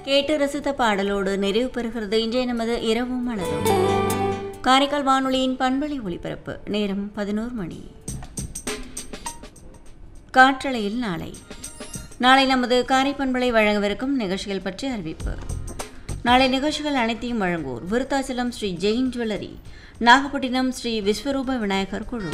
கேட்டு ரசித்த பாடலோடு நிறைவு பெறுகிறது இன்றைய நமது இரவும் மலரும் காரைக்கால் வானொலியின் பண்பலை ஒளிபரப்பு நேரம் பதினோரு மணி காற்றலையில் நாளை நாளை நமது காரை பண்பலை வழங்கவிருக்கும் நிகழ்ச்சிகள் பற்றி அறிவிப்பு நாளை நிகழ்ச்சிகள் அனைத்தையும் வழங்குவோர் விருத்தாச்சலம் ஸ்ரீ ஜெயின் ஜுவல்லரி நாகப்பட்டினம் ஸ்ரீ விஸ்வரூப விநாயகர் குழு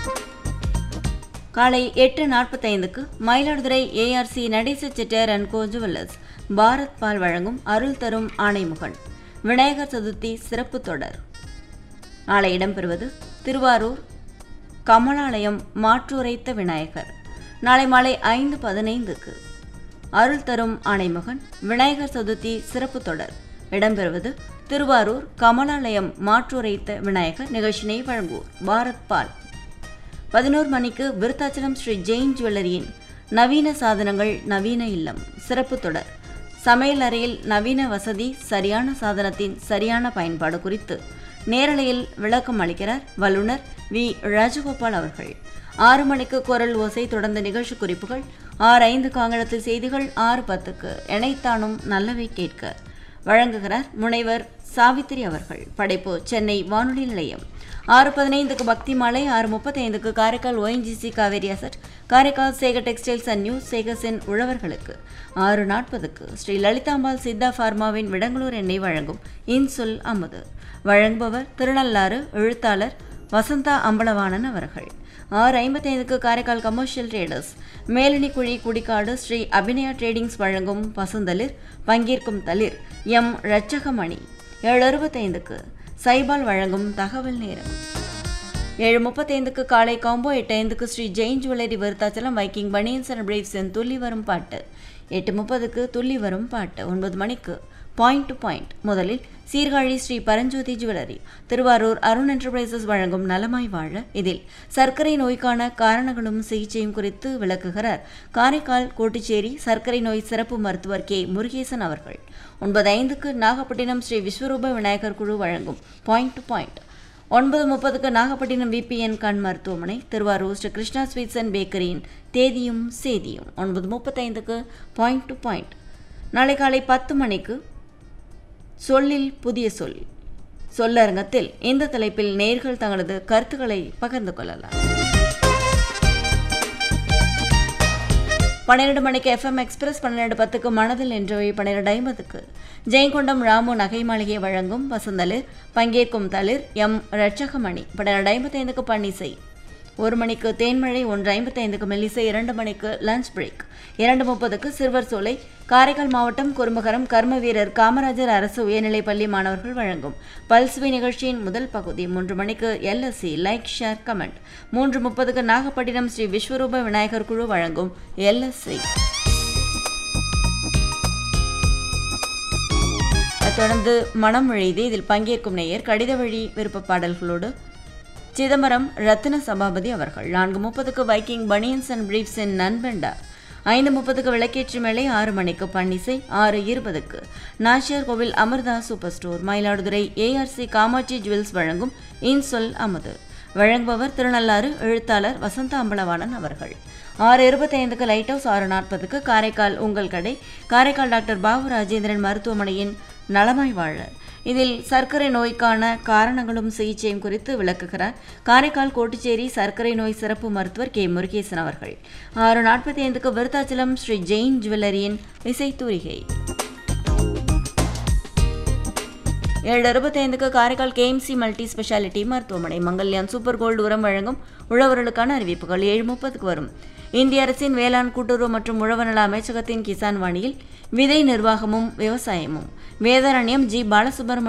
காலை எட்டு நாற்பத்தைந்துக்கு Mayiladuthurai ARC Natesa Chettiar and co jewellers Bharat பால் வழங்கும் அருள் தரும் ஆணைமுகன் விநாயகர் சதுர்த்தி சிறப்பு தொடர் நாளை இடம்பெறுவது திருவாரூர் கமலாலயம் மாற்றுரைத்த விநாயகர் நாளை மாலை ஐந்து பதினைந்துக்கு அருள் தரும் ஆணைமகன் விநாயகர் சதுர்த்தி சிறப்பு தொடர் இடம்பெறுவது திருவாரூர் கமலாலயம் மாற்றுரைத்த விநாயகர் நிகழ்ச்சினை வழங்குவோர் பாரத் பால் பதினோரு மணிக்கு விருத்தாச்சலம் ஸ்ரீ ஜெயின் ஜுவல்லரியின் நவீன சாதனங்கள் நவீன இல்லம் சிறப்பு தொடர் சமையல் அறையில் நவீன வசதி சரியான சாதனத்தின் சரியான பயன்பாடு குறித்து நேரலையில் விளக்கம் அளிக்கிறார் வல்லுநர் வி ராஜகோபால் அவர்கள் ஆறு மணிக்கு குரல் ஓசை தொடர்ந்த நிகழ்ச்சி குறிப்புகள் ஆறு ஐந்து காங்கிரத்தில் செய்திகள் ஆறு பத்துக்கு இணைத்தானும் நல்லவை கேட்க வழங்குகிறார் முனைவர் சாவித்திரி அவர்கள் படைப்பு சென்னை வானொலி நிலையம் ஆறு பதினைந்துக்கு பக்தி மாலை ஆறு முப்பத்தைந்துக்கு Karaikal ONGC Cauvery asset Karaikal Sekar textiles and news சேகர்ஸின் உழவர்களுக்கு ஆறு நாற்பதுக்கு ஸ்ரீ லலிதாம்பாள் சித்தா ஃபார்மாவின் விடங்களூர் எண்ணெய் வழங்கும் இன்சொல் அமுது வழங்குபவர் திருநள்ளாறு எழுத்தாளர் வசந்தா அம்பலவாணன் அவர்கள் ஆறு ஐம்பத்தைந்துக்கு Karaikal commercial traders Melinikuzhi Kudikadu Sri Abhinaya tradings வழங்கும் பசுந்தளிர் பங்கேற்கும் தளிர் எம் ரட்சகமணி ஏழு அறுபத்தைந்துக்கு சைபால் வழங்கும் தகவல் நேரம் ஏழு முப்பத்தைந்துக்கு காலை காம்போ எட்டு ஐந்துக்கு Sri Jain jewellery Virudhachalam Viking banians and பிரேவ்ஸின் துள்ளி வரும் பாட்டு எட்டு முப்பதுக்கு துள்ளி வரும் பாட்டு ஒன்பது மணிக்கு பாயிண்ட் டு பாயிண்ட் முதலில் சீர்காழி ஸ்ரீ பரஞ்சோதி ஜுவல்லரி திருவாரூர் அருண் என்டர்பிரைசஸ் வழங்கும் நலமாய் வாழ இதில் சர்க்கரை நோய்க்கான காரணங்களும் சிகிச்சையும் குறித்து விளக்குகிறார் காரைக்கால் கோட்டுச்சேரி சர்க்கரை நோய் சிறப்பு மருத்துவர் கே முருகேசன் அவர்கள் ஒன்பது ஐந்துக்கு நாகப்பட்டினம் ஸ்ரீ விஸ்வரூப விநாயகர் குழு வழங்கும் பாயிண்ட் டு பாயிண்ட் ஒன்பது முப்பதுக்கு நாகப்பட்டினம் விபிஎன் கண் மருத்துவமனை திருவாரூர் ஸ்ரீ கிருஷ்ணா ஸ்வீட்ஸ் அண்ட் பேக்கரியின் தேதியும் சேதியும் ஒன்பது முப்பத்தைந்துக்கு பாயிண்ட் டு பாயிண்ட் நாளை காலை பத்து மணிக்கு சொல்லில் புதிய சொல் சொல்லரங்கத்தில் இந்த தலைப்பில் நேர்கள் தங்களது கருத்துக்களை பகிர்ந்து கொள்ளலாம் பன்னிரண்டு மணிக்கு எஃப்எம் எக்ஸ்பிரஸ் பன்னிரண்டு பத்துக்கு மனதில் என்றவை பன்னிரண்டு ஐம்பதுக்கு ஜெயங்கொண்டம் ராமு நகை மாளிகை வழங்கும் வசந்தளிர் பங்கேற்கும் தளிர் எம் ரட்சகமணி பன்னிரண்டு ஐம்பத்தைந்துக்கு பன்னிசை ஒரு மணிக்கு தேன்மழை ஒன்று ஐம்பத்தைந்துக்கு மெல்லிசை இரண்டு மணிக்கு லஞ்ச் பிரேக் இரண்டு முப்பதுக்கு சிறுவர் சோலை காரைக்கால் மாவட்டம் குறும்பகரம் கர்ம வீரர் காமராஜர் அரசு உயர்நிலைப் பள்ளி மாணவர்கள் வழங்கும் பல்சுவை நிகழ்ச்சியின் முதல் பகுதி மூன்று மணிக்கு எல்எஸ்சி லைக் ஷேர் கமெண்ட் மூன்று முப்பதுக்கு நாகப்பட்டினம் ஸ்ரீ விஸ்வரூப விநாயகர் குழு வழங்கும் எல்எஸ்சி தொடர்ந்து மனம் எழுதி இதில் பங்கேற்கும் நேயர் கடித வழி விருப்ப பாடல்களோடு சிதம்பரம் ரத்தின சபாபதி அவர்கள் நான்கு முப்பதுக்கு வைக்கிங் பனியன்ஸ் அண்ட் பிரீப்ஸின் நண்பண்டா ஐந்து முப்பதுக்கு விளக்கேற்று மேலே ஆறு மணிக்கு பன்னிசை ஆறு இருபதுக்கு Nachiyar Kovil Amirtha super store Mayiladuthurai ARC Kamatchi jewels வழங்கும் இன்சொல் அமுது வழங்குபவர் திருநள்ளாறு எழுத்தாளர் வசந்த அம்பலவாணன் அவர்கள் ஆறு இருபத்தைந்துக்கு லைட் ஹவுஸ் ஆறு நாற்பதுக்கு காரைக்கால் உங்கள் கடை காரைக்கால் டாக்டர் பாபு ராஜேந்திரன் மருத்துவமனையின் நலமாய் வாழ இதில் சர்க்கரை நோய்க்கான காரணங்களும் சிகிச்சையும் குறித்து விளக்குகிறார் காரைக்கால் கோட்டுச்சேரி சர்க்கரை நோய் சிறப்பு மருத்துவர் கே முருகேசன் அவர்கள் ஆறு நாற்பத்தி ஐந்துக்கு விருத்தாச்சலம் ஸ்ரீ ஜெயின் ஜுவல்லரியின் இசைத்தூரிகை ஏழு அறுபத்தைந்துக்கு காரைக்கால் கேஎம்சி மல்டி ஸ்பெஷாலிட்டி மருத்துவமனை மங்கல்யான் சூப்பர் கோல்டு உரம் வழங்கும் உழவர்களுக்கான அறிவிப்புகள் ஏழு முப்பதுக்கு வரும் இந்திய அரசின் வேளாண் கூட்டுறவு மற்றும் உழவர் நல அமைச்சகத்தின் கிசான் வாணியில் விதை நிர்வாகமும் விவசாயமும் வேதாரண்யம் ஜி பாலசுப்ரமணியம்